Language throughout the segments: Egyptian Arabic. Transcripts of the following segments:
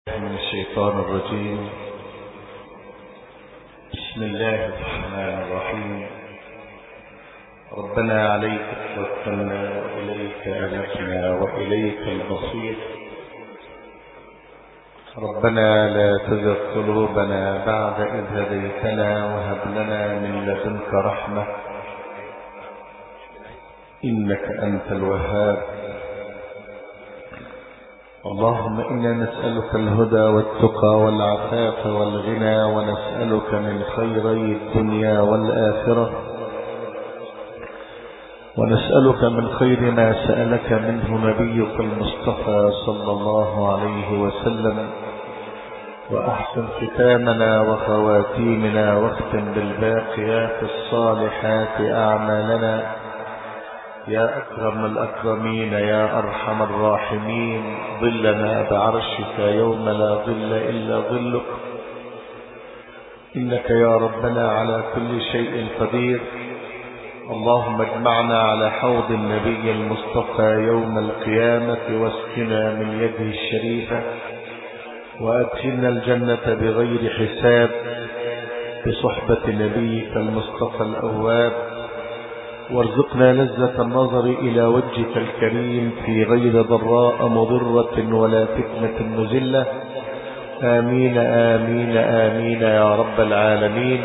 من الشيطان الرجيم بسم الله الرحمن الرحيم ربنا عليك توكلنا وإليك أنبنا وإليك المصير ربنا لا تزغ قلوبنا بعد إذ هديتنا وهب لنا من لدنك رحمة إنك أنت الوهاب اللهم إنا نسألك الهدى والتقى والعفاف والغنى ونسألك من خيري الدنيا والآخرة ونسألك من خير ما سألك منه نبيك المصطفى صلى الله عليه وسلم وأحسن ختامنا وخواتيمنا واختم بالباقيات الصالحات أعمالنا يا أكرم الأكرمين يا أرحم الراحمين ظلنا بعرشك يوم لا ظل إلا ظلك إنك يا ربنا على كل شيء قدير اللهم اجمعنا على حوض النبي المصطفى يوم القيامة واسقنا من يده الشريفة وأدخلنا الجنة بغير حساب بصحبة نبيك المصطفى الأواب وارزقنا لذة النظر إلى وجهك الكريم في غير ضراء مضرة ولا فتنة مزلة آمين آمين آمين يا رب العالمين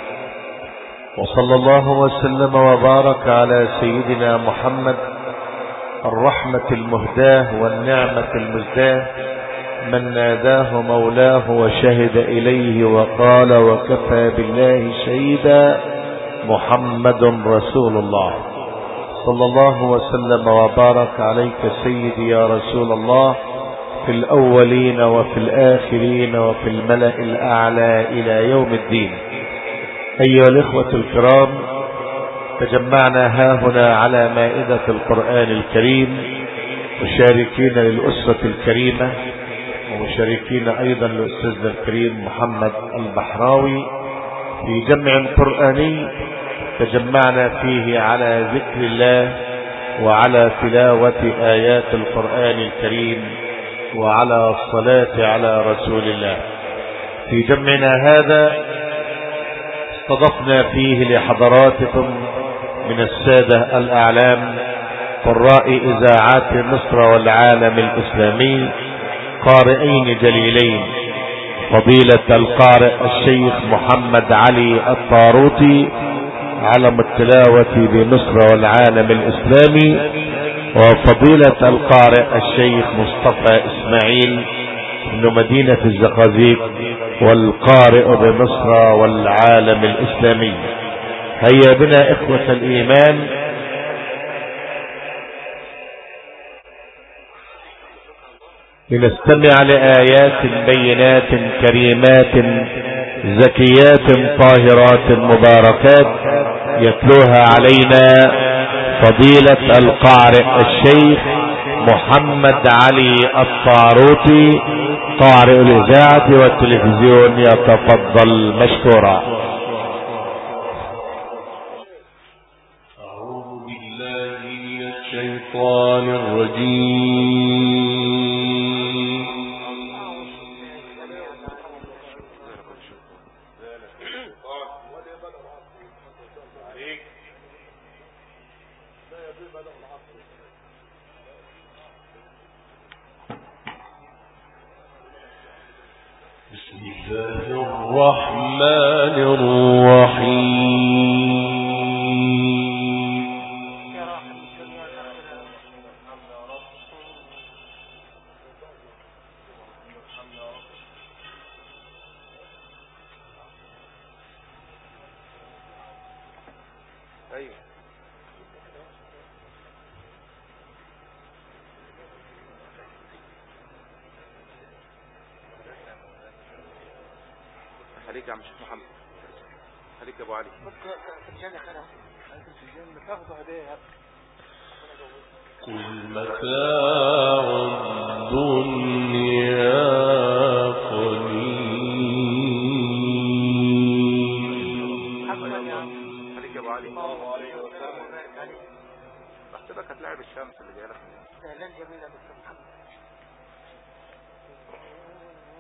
وصلى الله وسلم وبارك على سيدنا محمد الرحمة المهداه والنعمة المزداه من ناداه مولاه وشهد إليه وقال وكفى بالله شهيدا محمد رسول الله صلى الله وسلم وبارك عليك سيدي يا رسول الله في الأولين وفي الآخرين وفي الملأ الأعلى إلى يوم الدين أيها الإخوة الكرام تجمعنا هاهنا على مائدة القرآن الكريم مشاركين للأسرة الكريمة ومشاركين أيضا لأستاذنا الكريم محمد البحراوي في جمع قرآني تجمعنا فيه على ذكر الله وعلى تلاوة آيات القرآن الكريم وعلى الصلاة على رسول الله في جمعنا هذا استضفنا فيه لحضراتكم من السادة الأعلام قراء إذاعات مصر والعالم الإسلامي قارئين جليلين فضيلة القارئ الشيخ محمد علي الطاروطي علم التلاوة بمصر والعالم الإسلامي وفضيلة القارئ الشيخ مصطفى إسماعيل من مدينة الزقازيق والقارئ بمصر والعالم الإسلامي هيا بنا إخوة الإيمان لنستمع لآيات بينات كريمات زكيات طاهرات مباركات يتلوها علينا فضيلة القارئ الشيخ محمد علي الطاروطي قارئ الإذاعة والتلفزيون يتفضل مشكورا أعوذ بالله من الشيطان الرجيم بسم الله الرحمن الرحيم خليك يا عم شيخ محمد خليك يا ابو علي قل متاع الدنيا قليل خليك يا ابو علي بحسبك هتلاعب الشمس اللي جايه لك استهلال جميلة دكتور محمد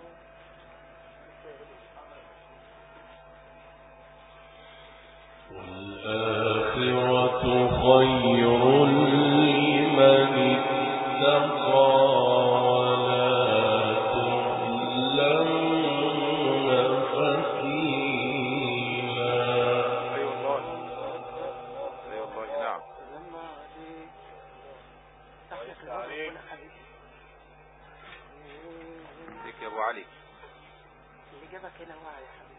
يا ابو علي اللي جابك هنا وعي يا حبيبي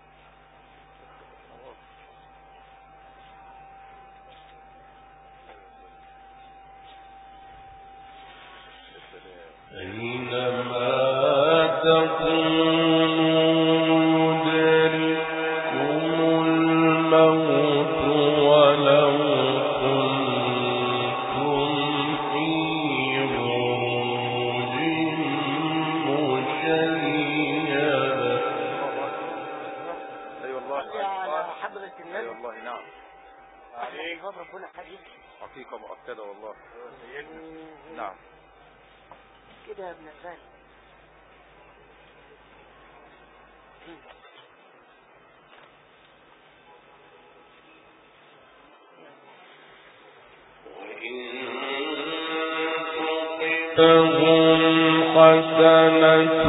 أينما تكونوا يدرككم الموت ولو كنتم في بروج مشيدة اي والله صلي على حضرة اي النبي والله نعم عليك ربنا حبيبي حقيقة مؤكدة والله نعم كده يا ابن الغالي تهم حسنة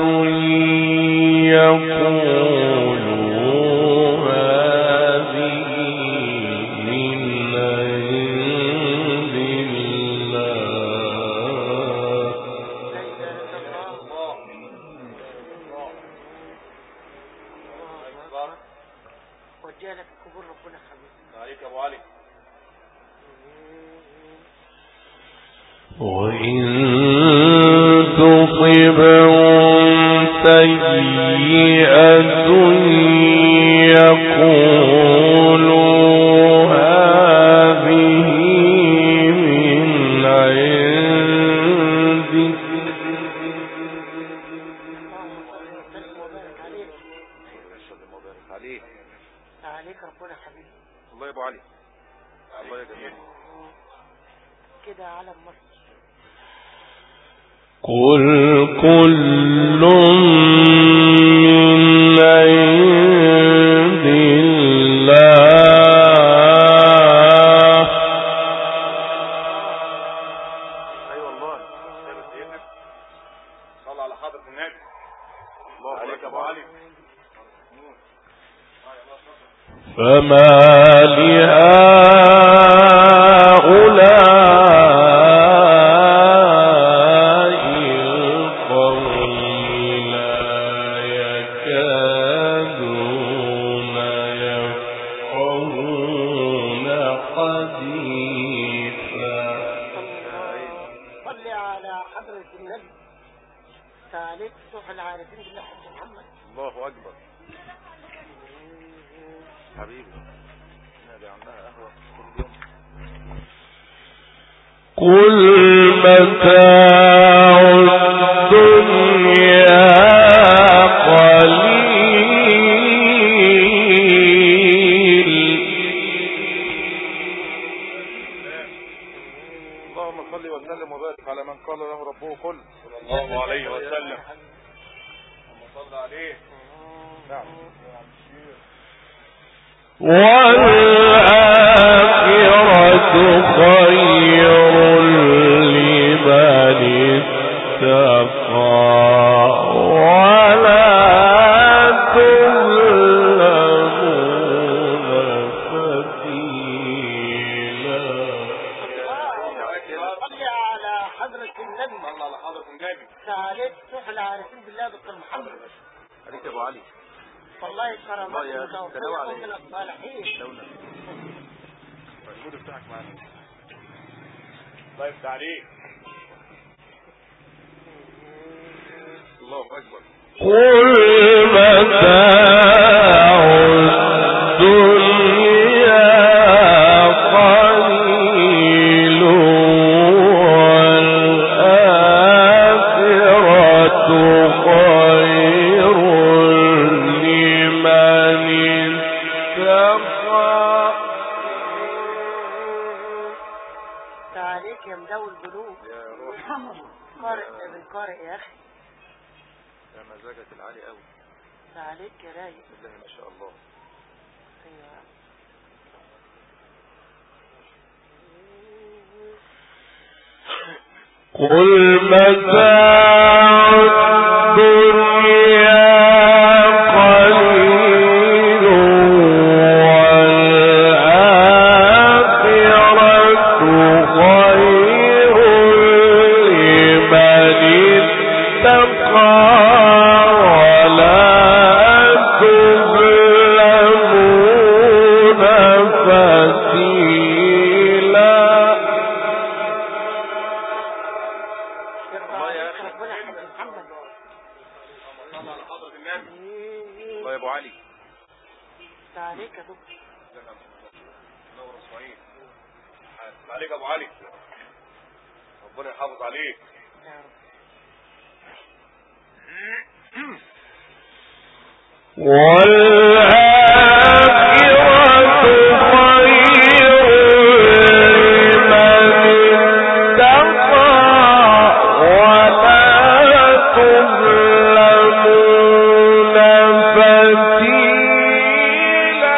يقولوا هذه من عند الله لا اله الا الله الله اكبر وجه لك القبور ربنا حبيبي عليك يا ابو علي وإن تصبهم سيئة يقولوا هذه من عندك اللهم صل وسلم وبارك عليك وسلم وبارك عليه عليك ربنا حبيبي الله يا ابو علي الله يا جميل كده علم مصر قل كل من عند الله اي والله صلى على حضرة النبي الله عليك يا ابو علي فما لهؤلاء القوم لا يكادون يفقهون حديثا صلي على حضرة النبي تعاليك صح العارفين بالله حج محمد الله اكبر حبيبي نادي عندها قهوة كل يوم قل متاع الدنيا قليل اللهم صل وسلم وبارك على من قال له ربه كل صلى الله عليه وسلم اللهم صل عليه نعم والآخرة خير لمن اتقى ولا تظلمون فتيلا صلي على حضرة النبي صلى على حضرة النبي تعاليك صح العارفين بالله دكتور محمد عليك يا ابو علي والله كرامات الله يا أخي، وتوفيق تنوع عليك. من الصالحين دولة المود بتاعك معانا الله يفتح عليك الله اكبر قل متاع الدنيا قليل والآخرة خير لمن اتقى تعاليك يا مداوي القلوب يا روح قارئ ابن قارئ يا اخي يا مزاجك العالي قوي تعاليك يا رايق بسم الله ما شاء الله ايوه قل متاع الدنيا قليل والآخرة خير لمن اتقى حضرة النبي الله يا ابو علي عليك يا دكتور نور اسماعيل عليك يا ابو علي ربنا يحافظ عليك يا رب والآخرة خير لمن اتقى ولا تظلمون فتيلا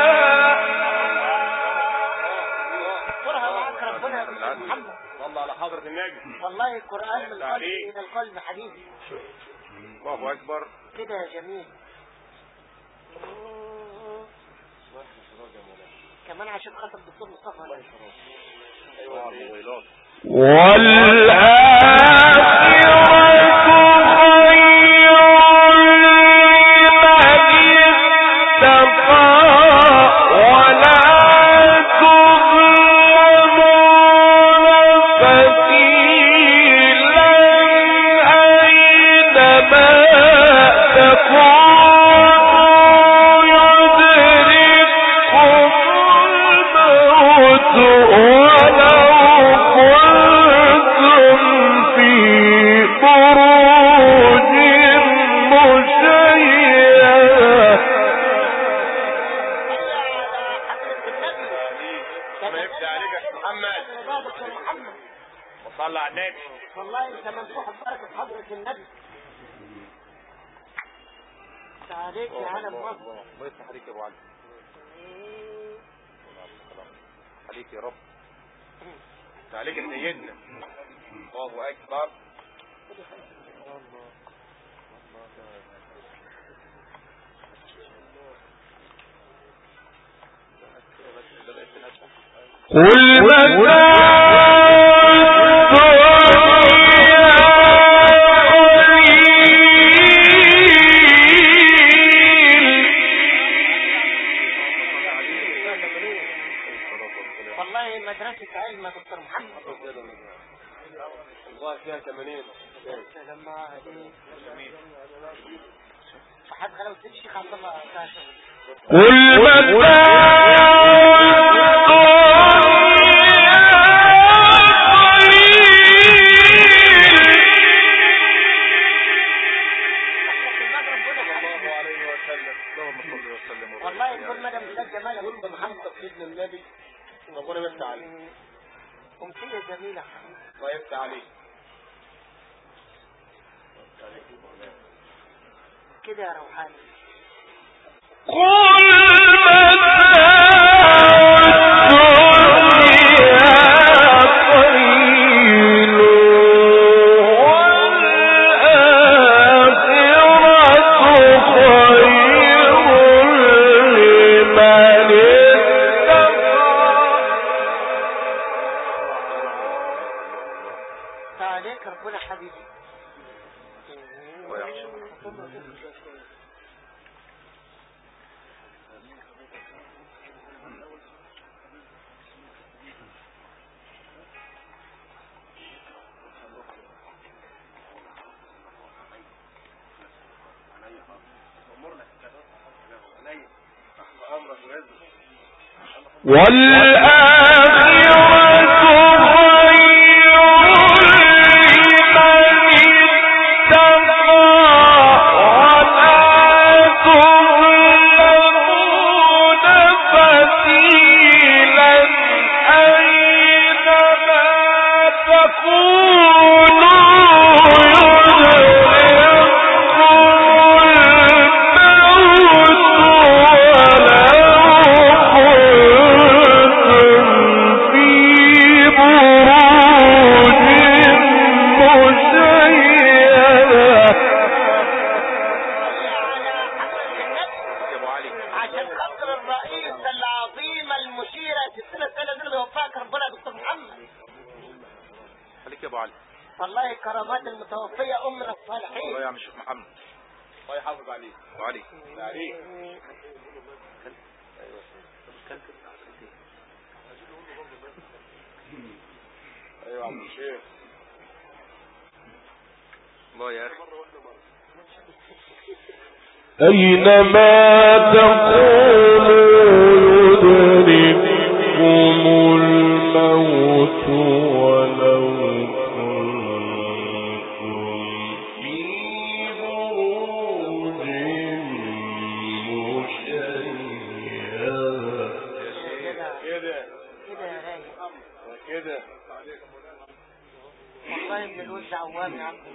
اذكرها معاك ربنا يا دكتور محمد صلى على حضرة النبي والله القرآن من القلب عليك. إلى القلب حبيبي الله اكبر كده يا جميل كمان عشان خاطر الدكتور مصطفى ايوه الموبايلات ولو كنتم في بروج مشيدة ما يفتح عليك يا أستاذ محمد دكتور محمد وصلى على النبي والله انت ممسوح ببركة حضرة النبي عليك يا عالم مصر الله يفتح عليك يا ابو علي عليك يا رب عليك يا سيدنا الله اكبر قل والله مدرسة علم يا دكتور محمد والله فيها 80 لما فحد غلو الشيخ عبد الله كاشف قل الله عليه وسلم اللهم صل وسلم وبارك والله كل مدى مستاذ جمال يقول محمد سيدنا النبي ربنا يفتح عليك أمسية جميلة الله يفتح عليك كده يا روحاني عليك ربنا حبيبي امرك ورزق يا ابو علي عشان خاطر الرئيس العظيمة المشيرة ستنا سنة دول يوفقك ربنا يا دكتور محمد خليك يا ابو علي والله كرامات المتوفية أمنا الله الصالحين يا عم الشيخ محمد الله يحافظ عليك ابو علي عليك ايوه يا عم الشيخ الله يا اخي أينما تكونوا يدرككم الموت ولو كنتم في بروج مشيدة كده كده كده يا رايق كده والله ابن الوز عوام يا عم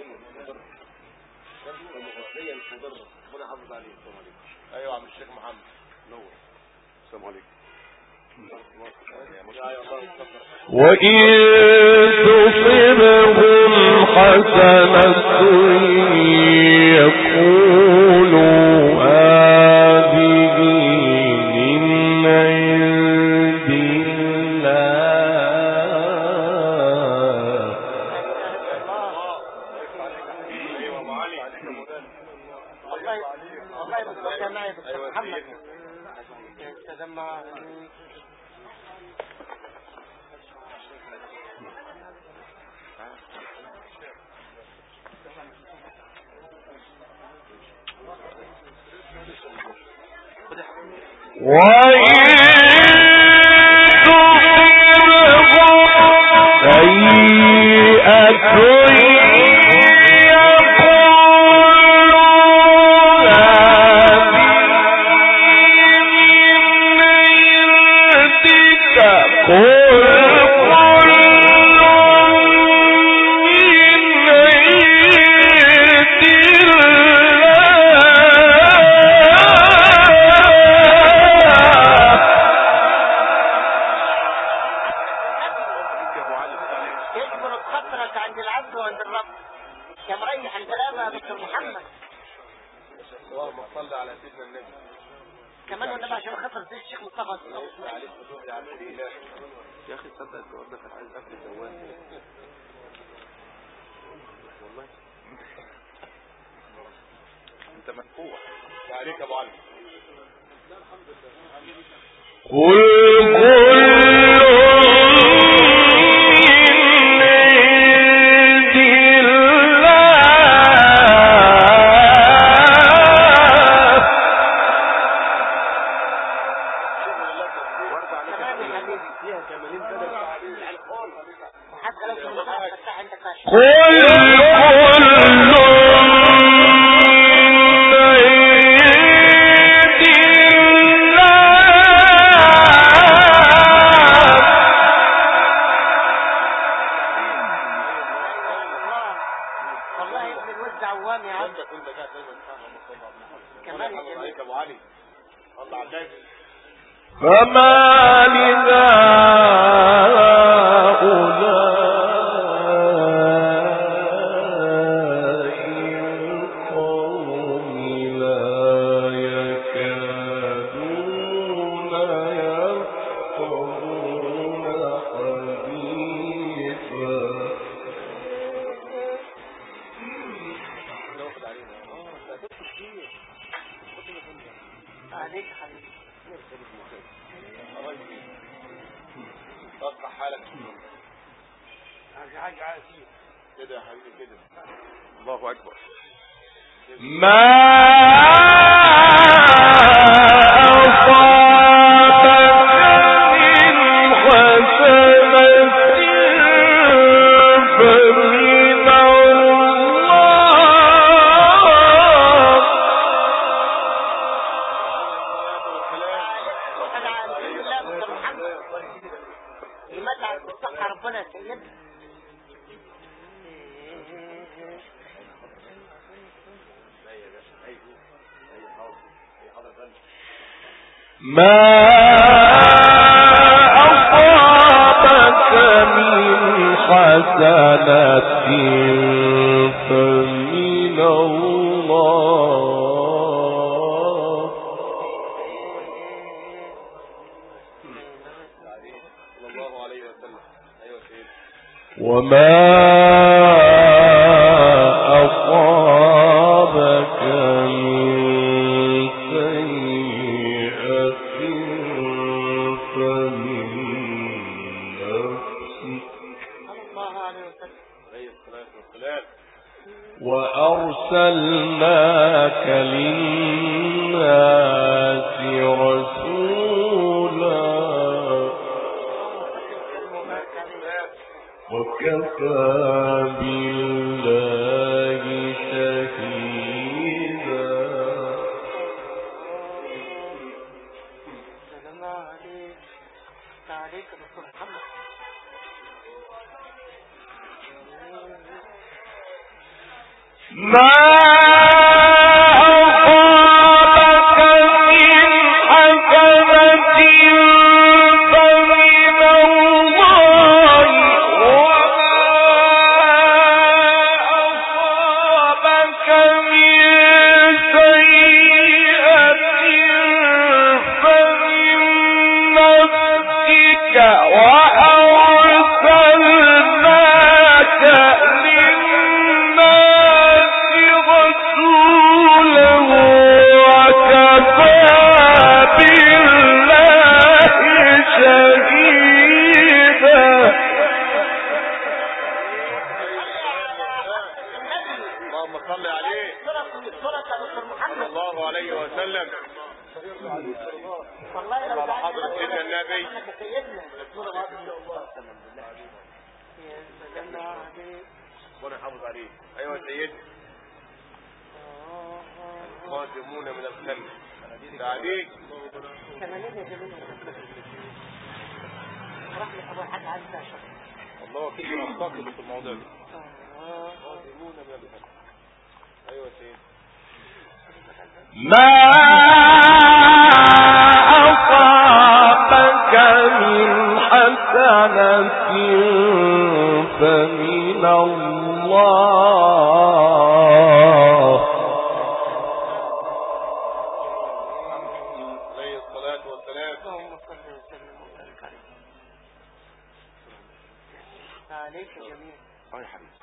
ايوه يا عم الشيخ محمد نور السلام عليكم وإن تصبهم حسنة يقولوا هذه من عند الله ايوه ابو علي والله والله بالظبط يا معي دكتور محمد يا استاذ أما يجبر خطرك عند العبد وعند الرب يا مريح الكلام يا دكتور محمد اللهم صل على سيدنا النبي كمان والنبي عشان خاطر زي الشيخ مصطفى عليه الصلاه على الاله يا اخي تصدق الجواب ده كان عايز اكل الجوال والله انت مدفوع عليك يا ابو علي قل كل من عند كمان يا حبيبي فيها 80 سنه وحتى لو كنت فتح عندك عشان قل الله والله ابن الوز عوام يا عم انت كنت قاعد دايما اللهم صل على محمد كمان يا الله جميل عليك يا ابو علي الله على النبي فما لهؤلاء القوم لا يكادون يفقهون حديثا ناخد علينا اه ده كنت كتير عليك حبيبي اصلح حالك كده يا حبيبي كده الله اكبر ما أصابك من حسنة فمن الله انا الحمد لله دكتور محمد يمتع بالصحة ربنا يا سيدنا ما أصابك من حسنة فمن الله صلى الله عليه وسلم ايوه سيدي وما أصابك من سيئة فمن نفسك صلى الله عليه وسلم عليه الصلاه والسلام وأرسلناك للناس رسولا وكفى بالله شهيدا سلام عليك عليك يا دكتور محمد ما أصابك من حسنة فمن الله وما أصابك من سيئة فمن نفسك وأرسلناك للناس رسولا وكفى بالله شهيدا اللهم صل عليه صورة صورة يا دكتور محمد صلى الله عليه وسلم والله لو على حضرة سيدنا النبي. أنا سيدنا يا سلام عليك ربنا يحافظ عليه ايوه يا سيدي قادمون من الخلف ده عليك كمان يا جميل رحمة أبو الحاج عز باشا الله اكيد نفتقد في الموضوع ده قادمون من الخلف ايوه يا سيدي ما أصابك من حسنة فمن الله عليه الصلاة والسلام اللهم صل وسلم وبارك عليه عليك يا جميل اه يا حبيبي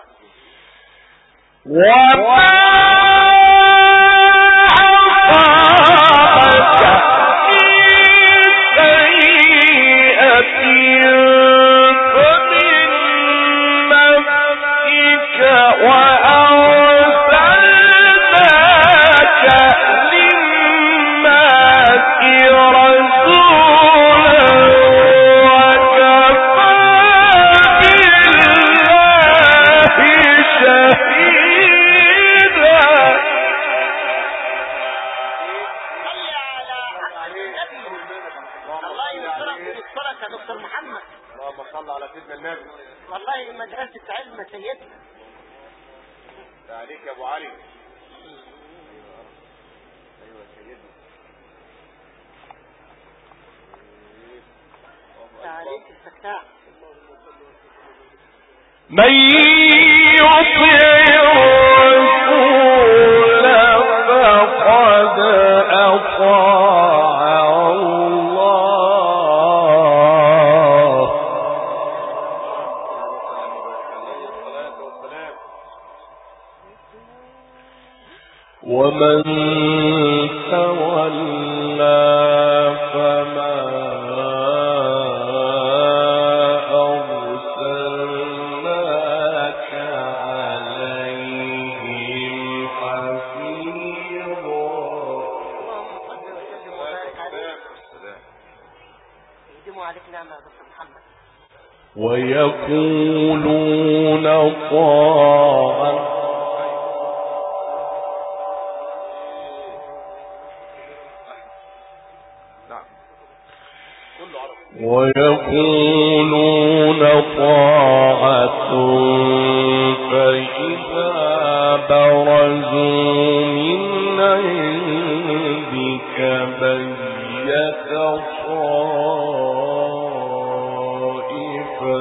وما أصابك من سيئة فمن نفسك وأرسلناك للناس رسولا وكفى بالله شهيدا صلي على النبي الله ينصرك ويسترك يا دكتور محمد اللهم صل على سيدنا النبي والله مدرسة علم سيدنا ده عليك يا ابو علي ايوه يا سيدنا عليك الفتاح من يطع الرسول فقد أطاع الله عليه الصلاة والسلام ومن تولى فما أرسلناك عليهم حفيظا اللهم صل وسلم وبارك عليه السلام يديموا عليك نعمة يا دكتور محمد ويقولون طاعة نعم كله عربي ويقولون طاعة فإذا برزوا من عندك بيت طائفة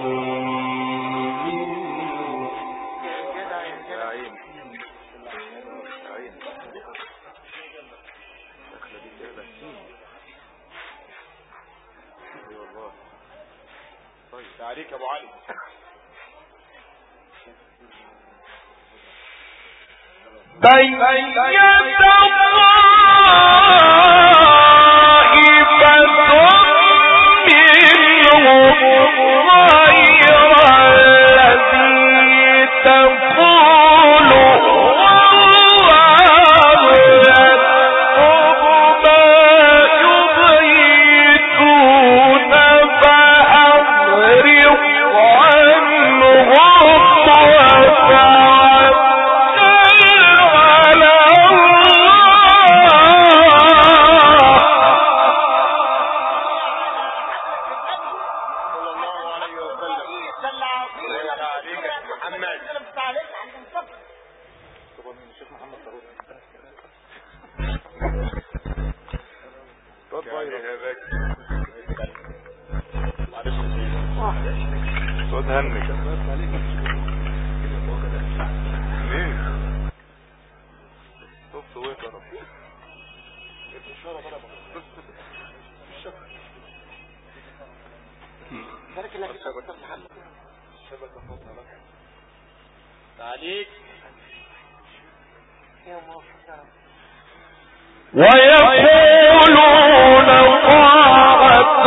منهم جدع يا يا جدع عين يا عين دخلة دي جايبة سين اي والله طيب ده عليك يا ابو علي بيت طائفة منهم غير الذي تقول والله الواد هنك ليه شفت وقف يا رب بارك الله فيك يا أستاذ محمد تعليق يا موفق يا رب ويقولون طاعة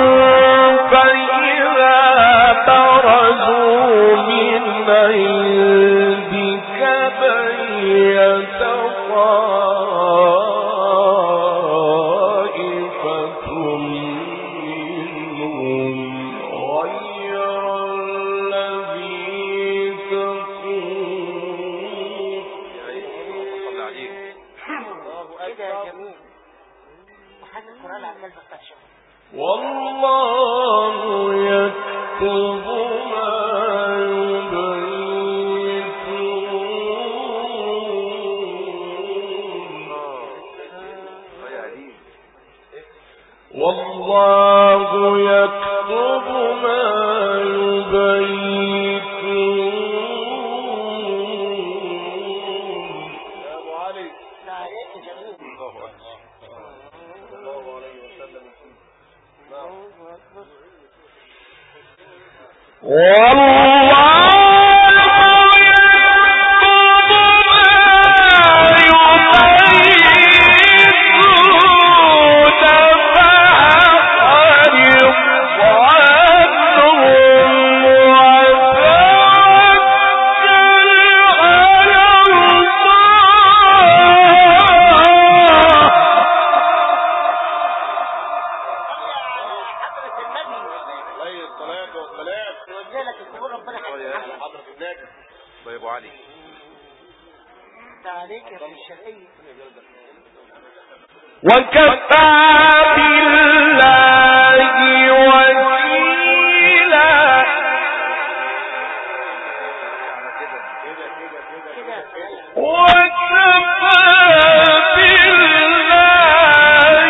فإذا برزوا من عندك بيت طائفة منهم غير الذي تقول صلي عليك كده يا جميل وحاسس القرآن عمال بفتشها والله يكتب ما يبيتون اه يا عليم والله يكتب ما يبيتون يا ابو علي لا عليك يا جميل الله اكبر صلى الله عليه وسلم الله أكبر حضرة النبي عليه الصلاة والسلام يوجه لك السرور ربنا يا يحفظك حضرة النبي الله يا ابو علي ده عليك يا ابن الشرقية وكفى بالله وكيلا كده كده كده كده كده يا سلام وكفى بالله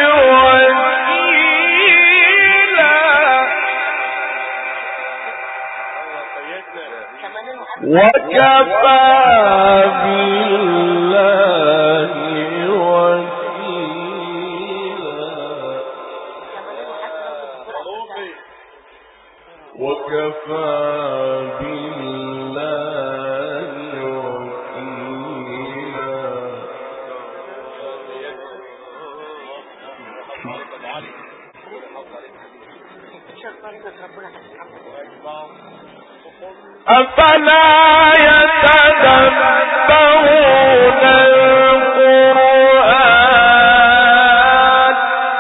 وكيلا يا سيدنا كمان المحدث وكفى بالله وكيلا كمان المحدث لو صلوبي وكفى بالله وكيلا ربنا يحفظك أفلا يتدبرون القرآن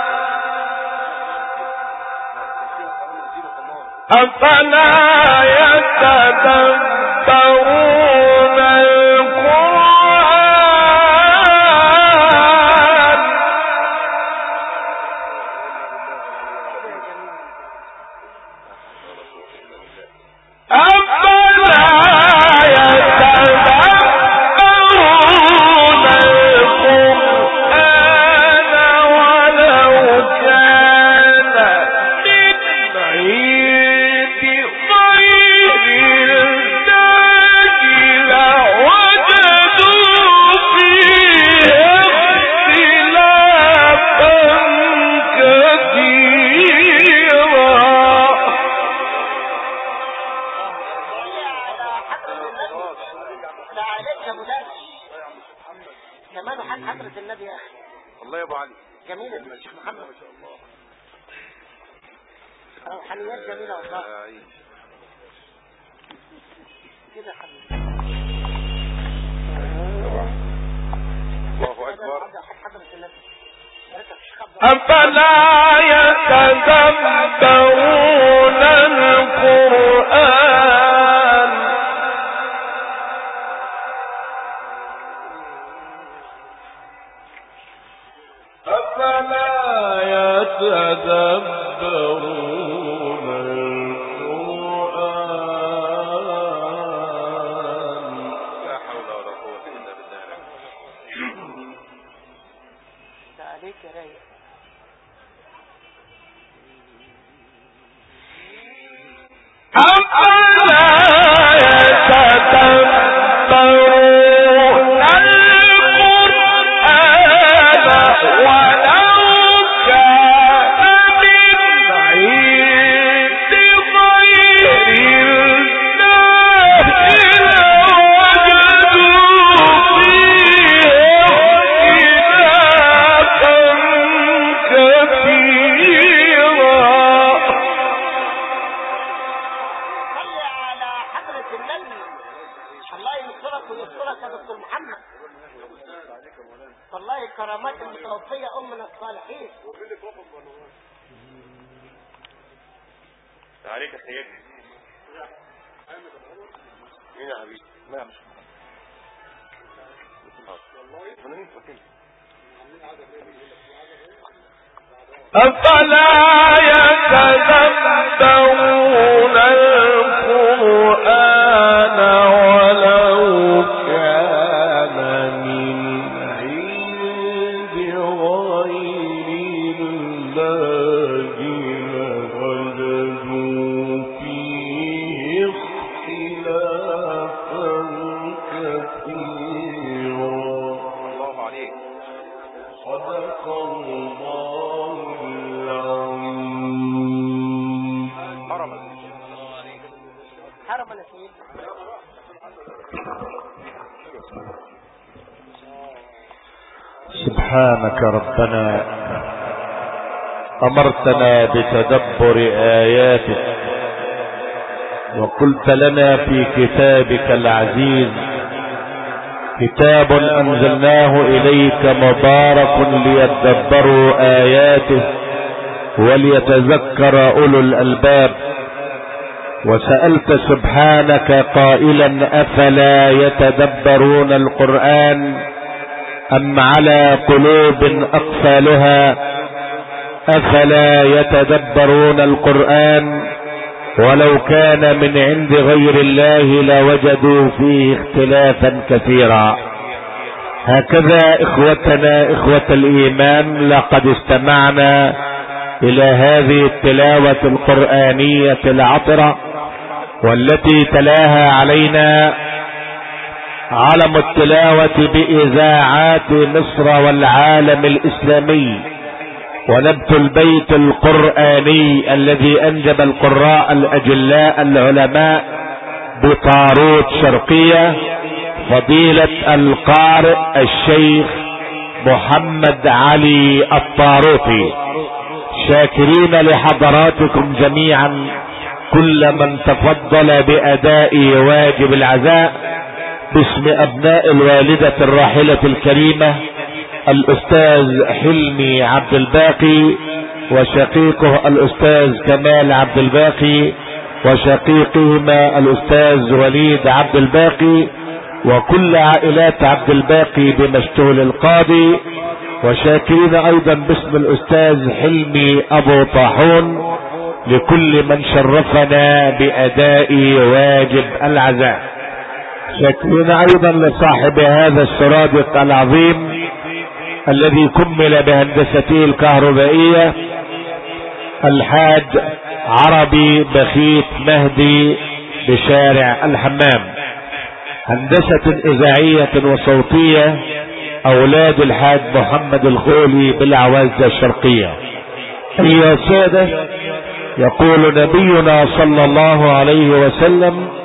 أفلا يتدبرون القرآن أفلا يتدبرون القرآن ولو كان من عند غير الله لوجدوا فيه اختلافا كثيرا لا عليك يا مولانا كمان حد حضرة النبي يا أخي الله يا ابو علي جميل يا الشيخ محمد روحانيات جميلة والله يا عيني. كده يا حبيبي الله اكبر حضرة النبي يا ريتك الشيخ عبد أفلا يتدبرون القرآن أفلا يتدبرون القرآن لا حول ولا قوة الا بالله ده عليك يا رايق أفلا والله كرامات المتوفية أم من الصالحين عليك يا سيدي مين يا حبيبي لا مش أفلا يتدبرون القرآن ولو كان من عند غير الله لوجدوا فيه اختلافا كثيرا الله عليك صدق الله العظيم حرما حرم أنا سيدي سبحانك ربنا أمرتنا بتدبر آياتك وقلت لنا في كتابك العزيز كتاب أنزلناه إليك مبارك ليتدبروا آياته وليتذكر أولو الألباب وسألت سبحانك قائلا أفلا يتدبرون القرآن أم على قلوب أقفالها أفلا يتدبرون القرآن ولو كان من عند غير الله لوجدوا فيه اختلافا كثيرا هكذا اخوتنا اخوة الايمان لقد استمعنا الى هذه التلاوة القرآنية العطرة والتي تلاها علينا علم التلاوة بإذاعات مصر والعالم الإسلامي ونبت البيت القرآني الذي أنجب القراء الأجلاء العلماء بطاروت شرقية فضيلة القارئ الشيخ محمد علي الطاروطي شاكرين لحضراتكم جميعا كل من تفضل بأداء واجب العزاء باسم أبناء الوالدة الراحلة الكريمة الأستاذ حلمي عبد الباقي وشقيقه الأستاذ كمال عبد الباقي وشقيقهما الأستاذ وليد عبد الباقي وكل عائلات عبد الباقي بمشتول القاضي وشاكرين أيضا باسم الأستاذ حلمي أبو طاحون لكل من شرفنا بأداء واجب العزاء شاكرين أيضا لصاحب هذا السرادق العظيم الذي كمل بهندسته الكهربائية الحاج عربي بخيت مهدي بشارع الحمام هندسة إذاعية وصوتية أولاد الحاج محمد الخولي بالعوازة الشرقية أيها السادة يقول نبينا صلى الله عليه وسلم